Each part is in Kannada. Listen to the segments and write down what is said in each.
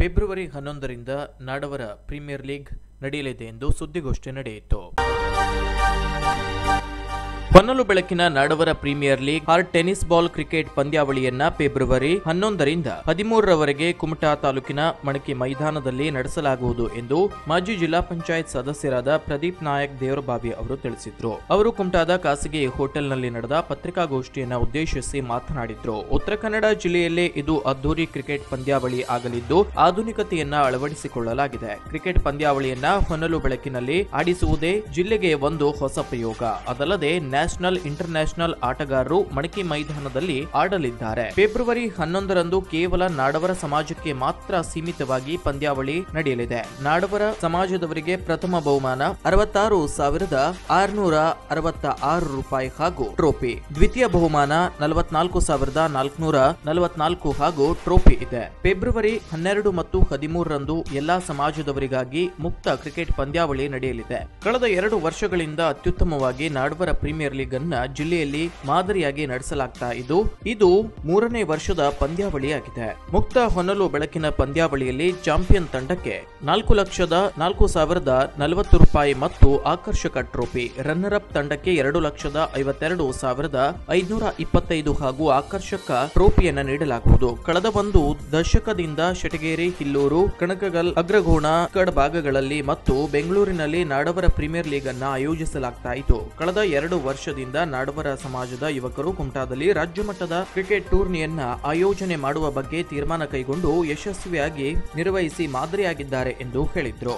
ಫೆಬ್ರವರಿ ಹನ್ನೊಂದರಿಂದ ನಾಡವರ ಪ್ರೀಮಿಯರ್ ಲೀಗ್ ನಡೆಯಲಿದೆ ಎಂದು ಸುದ್ದಿಗೋಷ್ಠಿ ನಡೆಯಿತು ಹೊನ್ನಲು ಬೆಳಕಿನ ನಾಡವರ premier league hard tennis ball cricket ಪಂದ್ಯಾವಳಿಯನ್ನ ಫೆಬ್ರವರಿ ಹನ್ನೊಂದರಿಂದ ಹದಿಮೂರರವರೆಗೆ ಕುಮಟಾ ತಾಲೂಕಿನ ಮಣಕಿ ಮೈದಾನದಲ್ಲಿ ನಡೆಸಲಾಗುವುದು ಎಂದು ಮಾಜಿ ಜಿಲ್ಲಾ ಪಂಚಾಯತ್ ಸದಸ್ಯರಾದ ಪ್ರದೀಪ್ ನಾಯಕ್ ದೇವರಬಾವಿ ಅವರು ತಿಳಿಸಿದ್ರು ಅವರು ಕುಮಟಾದ ಖಾಸಗಿ ಹೋಟೆಲ್ನಲ್ಲಿ ನಡೆದ ಪತ್ರಿಕಾಗೋಷ್ಠಿಯನ್ನ ಉದ್ದೇಶಿಸಿ ಮಾತನಾಡಿದ್ರು ಉತ್ತರ ಕನ್ನಡ ಜಿಲ್ಲೆಯಲ್ಲೇ ಇದು ಅದ್ದೂರಿ ಕ್ರಿಕೆಟ್ ಪಂದ್ಯಾವಳಿ ಆಗಲಿದ್ದು ಆಧುನಿಕತೆಯನ್ನ ಅಳವಡಿಸಿಕೊಳ್ಳಲಾಗಿದೆ ಕ್ರಿಕೆಟ್ ಪಂದ್ಯಾವಳಿಯನ್ನ ಹೊನಲು ಬೆಳಕಿನಲ್ಲಿ ಆಡಿಸುವುದೇ ಜಿಲ್ಲೆಗೆ ಒಂದು ಹೊಸ ಪ್ರಯೋಗ ಅದಲ್ಲದೆ ನ್ಯಾಷನಲ್ ಇಂಟರ್ ನ್ಯಾಷನಲ್ ಆಟಗಾರರು ಮಣಕಿ ಮೈದಾನದಲ್ಲಿ ಆಡಲಿದ್ದಾರೆ ಫೆಬ್ರವರಿ ಹನ್ನೊಂದರಂದು ಕೇವಲ ನಾಡವರ ಸಮಾಜಕ್ಕೆ ಮಾತ್ರ ಸೀಮಿತವಾಗಿ ಪಂದ್ಯಾವಳಿ ನಡೆಯಲಿದೆ ನಾಡವರ ಸಮಾಜದವರಿಗೆ ಪ್ರಥಮ ಬಹುಮಾನ ಅರವತ್ತಾರು ಸಾವಿರದ ಆರುನೂರ ಅರವತ್ತ ಆರು ರೂಪಾಯಿ ಹಾಗೂ ಟ್ರೋಫಿ ದ್ವಿತೀಯ ಬಹುಮಾನ ನಲವತ್ನಾಲ್ಕು ಸಾವಿರದ ನಾಲ್ಕುನೂರ ನಲವತ್ನಾಲ್ಕು ಹಾಗೂ ಟ್ರೋಫಿ ಇದೆ ಫೆಬ್ರವರಿ ಹನ್ನೆರಡು ಮತ್ತು ಹದಿಮೂರರಂದು ಎಲ್ಲಾ ಸಮಾಜದವರಿಗಾಗಿ ಮುಕ್ತ ಕ್ರಿಕೆಟ್ ಪಂದ್ಯಾವಳಿ ನಡೆಯಲಿದೆ ಕಳೆದ ಎರಡು ವರ್ಷಗಳಿಂದ ಅತ್ಯುತ್ತಮವಾಗಿ ನಾಡವರ ಪ್ರೀಮಿಯರ್ ಲೀಗ್ ಅನ್ನ ಜಿಲ್ಲೆಯಲ್ಲಿ ಮಾದರಿಯಾಗಿ ನಡೆಸಲಾಗ್ತಾ ಇದ್ದು ಇದು ಮೂರನೇ ವರ್ಷದ ಪಂದ್ಯಾವಳಿಯಾಗಿದೆ ಮುಕ್ತ ಹೊನಲು ಬೆಳಕಿನ ಪಂದ್ಯಾವಳಿಯಲ್ಲಿ ಚಾಂಪಿಯನ್ ತಂಡಕ್ಕೆ ನಾಲ್ಕು ಲಕ್ಷದ ನಾಲ್ಕು ಸಾವಿರದ ನಲವತ್ತು ರೂಪಾಯಿ ಮತ್ತು ಆಕರ್ಷಕ ಟ್ರೋಫಿ ರನ್ನರ್ ಅಪ್ ತಂಡಕ್ಕೆ ಎರಡು ಲಕ್ಷದ ಐವತ್ತೆರಡು ಸಾವಿರದ ಐದುನೂರ ಇಪ್ಪತ್ತೈದು ಹಾಗೂ ಆಕರ್ಷಕ ಟ್ರೋಫಿಯನ್ನ ನೀಡಲಾಗುವುದು ಕಳೆದ ಒಂದು ದಶಕದಿಂದ ಶಟಗೇರಿ ಹಿಲ್ಲೂರು ಕಣಕಗಲ್ ಅಗ್ರಗೋಣ ಕಡ್ ಭಾಗಗಳಲ್ಲಿ ಮತ್ತು ಬೆಂಗಳೂರಿನಲ್ಲಿ ನಾಡವರ ಪ್ರೀಮಿಯರ್ ಲೀಗ್ ಅನ್ನ ಆಯೋಜಿಸಲಾಗ್ತಾ ಇತ್ತು ಕಳೆದ ಎರಡು ವರ್ಷದಿಂದ ನಾಡವರ ಸಮಾಜದ ಯುವಕರು ಕುಮಟಾದಲ್ಲಿ ರಾಜ್ಯ ಮಟ್ಟದ ಕ್ರಿಕೆಟ್ ಟೂರ್ನಿಯನ್ನ ಆಯೋಜನೆ ಮಾಡುವ ಬಗ್ಗೆ ತೀರ್ಮಾನ ಕೈಗೊಂಡು ಯಶಸ್ವಿಯಾಗಿ ನಿರ್ವಹಿಸಿ ಮಾದರಿಯಾಗಿದ್ದಾರೆ ಎಂದು ಹೇಳಿದ್ರು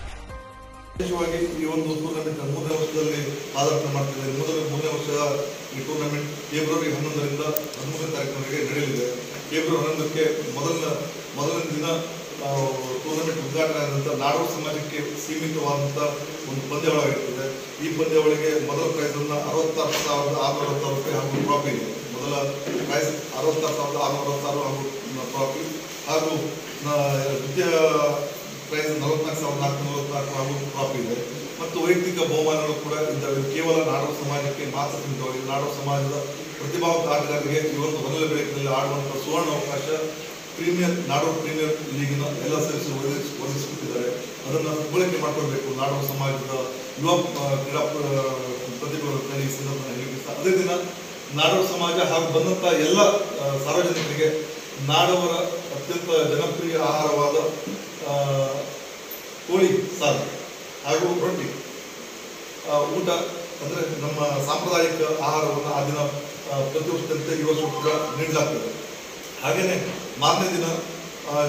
ವಿಶೇಷವಾಗಿ ಈ ಒಂದು ಟೂರ್ನಮೆಂಟ್ ಮೂರನೇ ವರ್ಷದಲ್ಲಿ ಪಾದಾರ್ಪಣೆ ಮಾಡ್ತಿದ್ದಾರೆ ಮೊದಲ ಮೂರನೇ ವರ್ಷದ ಈ ಟೂರ್ನಮೆಂಟ್ ಫೆಬ್ರವರಿ ಹನ್ನೊಂದರಿಂದ ಹದಿಮೂರನೇ ತಾರೀಕಿನವರೆಗೆ ನಡೆಯಲಿದೆ ಫೆಬ್ರವರಿ ಹನ್ನೊಂದಕ್ಕೆ ಮೊದಲ ಮೊದಲನೇ ದಿನ ಆ, ಟೂರ್ನಮೆಂಟ್ ಉದ್ಘಾಟನೆ ಆದಂಥ ನಾಡೋರ ಸಮಾಜಕ್ಕೆ ಸೀಮಿತವಾದಂಥ ಒಂದು ಪಂದ್ಯಾವಳಿಯಾಗಿರ್ತದೆ ಈ ಪಂದ್ಯಾವಳಿಗೆ ಮೊದಲ ಪ್ರೈಸನ್ನು ಅರವತ್ತಾರು ಸಾವಿರದ ಆರುನೂರ ಅರವತ್ತಾರು ರೂಪಾಯಿ ಹಾಗೂ ಟ್ರಾಫಿ ಇದೆ ಮೊದಲ ಪ್ರೈಸ್ ಅರವತ್ತಾರು ಸಾವಿರದ ಆರುನೂರ ಅರವತ್ತಾರು ಹಾಗೂ ಟ್ರಾಫಿ ಹಾಗೂ ಆ, ದ್ವಿತೀಯ ಪ್ರೈಸ್ ನಲವತ್ನಾಲ್ಕು ಸಾವಿರದ ನಾಲ್ಕು ನಲವತ್ನಾಲ್ಕು ಹಾಗೂ ಟ್ರಾಫಿ ಇದೆ ಮತ್ತು ವೈಯಕ್ತಿಕ ಬಹುಮಾನಗಳು ಕೂಡ ಇದ್ದಾವೆ ಕೇವಲ ನಾಡೋರ ಸಮಾಜಕ್ಕೆ ಮಾತ್ರ ಸೀಮಿತವಾಗಿದೆ ನಾಡೋರ ಸಮಾಜದ ಪ್ರತಿಭಾವಂತ ಆಟಗಾರರಿಗೆ ಈ ಒಂದು ಹೊನಲ ಬೆಳಕಿನಲ್ಲಿ ಆಡುವಂಥ ಸುವರ್ಣ ಅವಕಾಶ ಪ್ರೀಮಿಯರ್ ನಾಡೋರ ಪ್ರೀಮಿಯರ್ ಲೀಗಿನ ಎಲ್ಲ ಸದಸ್ಯರು ಒದಗಿಸಿ ಒದಗಿಸಿಕೊಟ್ಟಿದ್ದಾರೆ ಅದನ್ನು ಬಳಕೆ ಮಾಡ್ಕೊಳ್ಬೇಕು ನಾಡೋರ ಸಮಾಜದ ಯುವ ಆ, ಕ್ರೀಡಾ ಪ್ರ- ಪ್ರತಿಭೆಗಳನ್ನು ಈ ಸಂದರ್ಭದಲ್ಲಿ ಹೇಳಿಸ್ತಾ ಅದೇ ದಿನ ನಾಡೋರ ಸಮಾಜ ಹಾಗೂ ಬಂದಂಥ ಎಲ್ಲ ಆ, ಸಾರ್ವಜನಿಕರಿಗೆ ನಾಡವರ ಅತ್ಯಂತ ಜನಪ್ರಿಯ ಆಹಾರವಾದ ಆ, ಕೋಳಿ ಸಾರು ಹಾಗೂ ರೊಟ್ಟಿ ಆ, ಊಟ ಅಂದರೆ ನಮ್ಮ ಸಾಂಪ್ರದಾಯಿಕ ಆಹಾರವನ್ನು ಆ ದಿನ ಆ, ಪ್ರತಿ ವರ್ಷದಂತೆ ಈ ವರ್ಷ ಕೂಡ ನೀಡಲಾಗ್ತದೆ ಹಾಗೆಯೇ ಮಾರನೇ ದಿನ ಆ,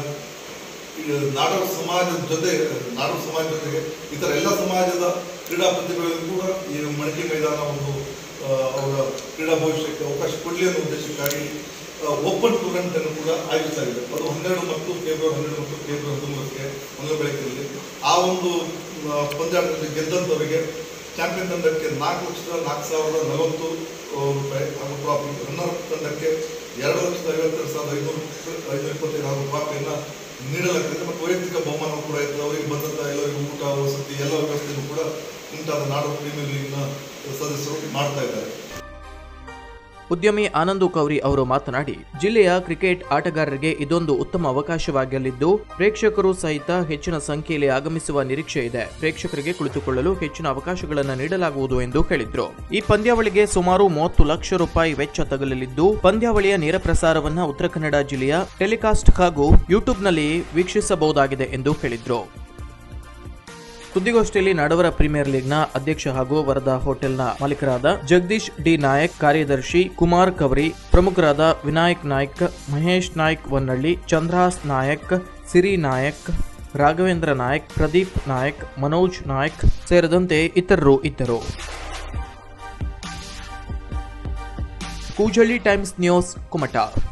ಈ ನಾಡೋರ ಸಮಾಜದ ಜೊತೆ ನಾಡೋರ ಸಮಾಜ ಜೊತೆಗೆ ಇತರ ಎಲ್ಲ ಸಮಾಜದ ಕ್ರೀಡಾ ಪ್ರತಿಭೆಗಳಿಗೂ ಕೂಡ ಈ ಮಡಿಕೆ ಮೈದಾನ ಒಂದು ಆ, ಅವರ ಕ್ರೀಡಾ ಭವಿಷ್ಯಕ್ಕೆ ಅವಕಾಶ ಕೊಡಲಿ ಅನ್ನೋ ಉದ್ದೇಶಕ್ಕಾಗಿ ಓಪನ್ ಟೂರ್ನಮೆಂಟ್ ಅನ್ನು ಕೂಡ ಆಯೋಜಿಸಲಾಗಿದೆ ಅದು ಹನ್ನೆರಡು ಮತ್ತು ಫೆಬ್ರವರಿ ಹನ್ನೆರಡು ಮತ್ತು ಫೆಬ್ರವರಿ ಹತ್ತೊಂಬತ್ತಕ್ಕೆ ಮೊದಲ ಬೆಳಕಿನಲ್ಲಿ ಆ ಒಂದು ಆ, ಪಂದ್ಯಾಟದಲ್ಲಿ ಗೆದ್ದಂಥವರಿಗೆ ಚಾಂಪಿಯನ್ ತಂಡಕ್ಕೆ ನಾಲ್ಕು ಲಕ್ಷದ ನಾಲ್ಕು ಸಾವಿರದ ನಲವತ್ತು ಆ, ರೂಪಾಯಿ ಹಾಗೂ ಟ್ರಾಫಿ ರನ್ನರ್ ತಂಡಕ್ಕೆ ಎರಡು ಲಕ್ಷದ ಐವತ್ತೆರಡು ಸಾವಿರದ ಐನೂರು ಐನೂರ ಇಪ್ಪತ್ತೈದು ಹಾಗೂ ಟ್ರಾಫಿಯನ್ನು ನೀಡಲಾಗ್ತದೆ ಮತ್ತು ವೈಯಕ್ತಿಕ ಬಹುಮಾನ ಕೂಡ ಇರ್ತದೆ ಅವರಿಗೆ ಬಂದಂಥ ಎಲ್ಲರಿಗೂ ಊಟ ವಸತಿ ಎಲ್ಲ ವ್ಯವಸ್ಥೆಯನ್ನು ಕೂಡ ಉಂಟಾದ ನಾಡು ಪ್ರೀಮಿಯರ್ ಲೀಗ್ನ ಸದಸ್ಯರು ಮಾಡ್ತಾ ಇದ್ದಾರೆ ಉದ್ಯಮಿ ಆನಂದು ಕೌರಿ ಅವರು ಮಾತನಾಡಿ ಜಿಲ್ಲೆಯ ಕ್ರಿಕೆಟ್ ಆಟಗಾರರಿಗೆ ಇದೊಂದು ಉತ್ತಮ ಅವಕಾಶವಾಗಲಿದ್ದು ಪ್ರೇಕ್ಷಕರು ಸಹಿತ ಹೆಚ್ಚಿನ ಸಂಖ್ಯೆಯಲ್ಲಿ ಆಗಮಿಸುವ ನಿರೀಕ್ಷೆ ಇದೆ ಪ್ರೇಕ್ಷಕರಿಗೆ ಕುಳಿತುಕೊಳ್ಳಲು ಹೆಚ್ಚಿನ ಅವಕಾಶಗಳನ್ನು ನೀಡಲಾಗುವುದು ಎಂದು ಹೇಳಿದ್ರು ಈ ಪಂದ್ಯಾವಳಿಗೆ ಸುಮಾರು ಮೂವತ್ತು ಲಕ್ಷ ರೂಪಾಯಿ ವೆಚ್ಚ ತಗಲಲಿದ್ದು ಪಂದ್ಯಾವಳಿಯ ನೇರ ಪ್ರಸಾರವನ್ನ ಉತ್ತರ ಕನ್ನಡ ಜಿಲ್ಲೆಯ ಟೆಲಿಕಾಸ್ಟ್ ಹಾಗೂ ಯೂಟ್ಯೂಬ್ನಲ್ಲಿ ವೀಕ್ಷಿಸಬಹುದಾಗಿದೆ ಎಂದು ಹೇಳಿದ್ರು ಸುದ್ದಿಗೋಷ್ಠಿಯಲ್ಲಿ ನಾಡವರ ಪ್ರೀಮಿಯರ್ ಲೀಗ್ನ ಅಧ್ಯಕ್ಷ ಹಾಗೂ ವರದಾ ಹೋಟೆಲ್ನ ಮಾಲೀಕರಾದ ಜಗದೀಶ್ ಡಿ ನಾಯಕ್ ಕಾರ್ಯದರ್ಶಿ ಕುಮಾರ್ ಕವರಿ ಪ್ರಮುಖರಾದ ವಿನಾಯಕ್ ನಾಯ್ಕ್ ಮಹೇಶ್ ನಾಯ್ಕ್ ವನ್ನಳ್ಳಿ ಚಂದ್ರಾಸ್ ನಾಯಕ್ ಸಿರಿ ನಾಯಕ್ ರಾಘವೇಂದ್ರ ನಾಯಕ್ ಪ್ರದೀಪ್ ನಾಯಕ್ ಮನೋಜ್ ನಾಯಕ್ ಸೇರಿದಂತೆ ಇತರರು ಇದ್ದರು ಕೂಜಳ್ಳಿ ಟೈಮ್ಸ್ ನ್ಯೂಸ್ ಕುಮಟಾ